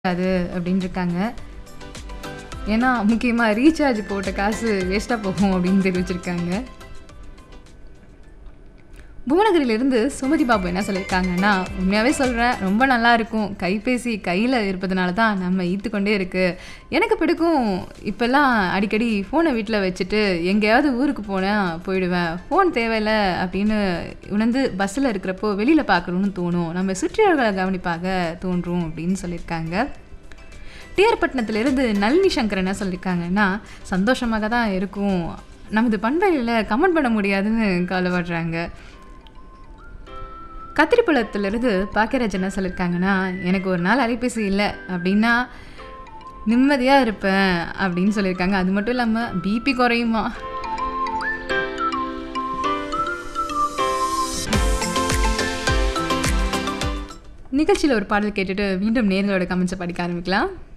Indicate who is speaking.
Speaker 1: அது அப்படின்னு இருக்காங்க. ஏன்னா, முக்கியமா ரீசார்ஜ் போட்ட காசு வேஸ்ட்டா போகும் அப்படின்னு தெரிவிச்சிருக்காங்க. புவனகிரியிலிருந்து சுமதி பாபு என்ன சொல்லியிருக்காங்கன்னா, உண்மையாவே சொல்றேன். ரொம்ப நல்லா இருக்கும். கைபேசி கையில இருப்பதனால தான் நம்ம ஈர்த்துக்கொண்டே இருக்கு. எனக்கு பிடிக்கும். இப்பல்லாம் அடிக்கடி ஃபோன வீட்ல வச்சுட்டு எங்கேயாவது ஊருக்கு போனா போயிடுவேன். ஃபோன் தேவையில்ல அப்படின்னு உணர்ந்து பஸ்ஸில இருக்கிறப்போ வெளியில பார்க்கணும்னு தோணும். நம்ம சுற்றியுள்ளவர்களை கவனிப்பாக தோன்றும் அப்படின்னு சொல்லியிருக்காங்க. டிஆர் பட்டணத்திலிருந்து நளினி சங்கர் என்ன சொல்லியிருக்காங்கன்னா, சந்தோஷமாக தான் இருக்கும். நமது பண்பலையில கமெண்ட் பண்ண முடியாதுன்னு கவலைப்படுறாங்க. கத்திரிப்பழத்திலிருந்து பாக்கியராஜ் என்ன சொல்லியிருக்காங்கன்னா, எனக்கு ஒரு நாள் அலைபேசி இல்ல அப்படின்னா நிம்மதியா இருப்பேன் அப்படின்னு சொல்லியிருக்காங்க. அது மட்டும் இல்லாம பிபி குறையுமா. நிகழ்ச்சியில ஒரு பாடல் கேட்டுட்டு மீண்டும் நேயர்களோட கமெண்ட்ஸ படிக்க ஆரம்பிக்கலாம்.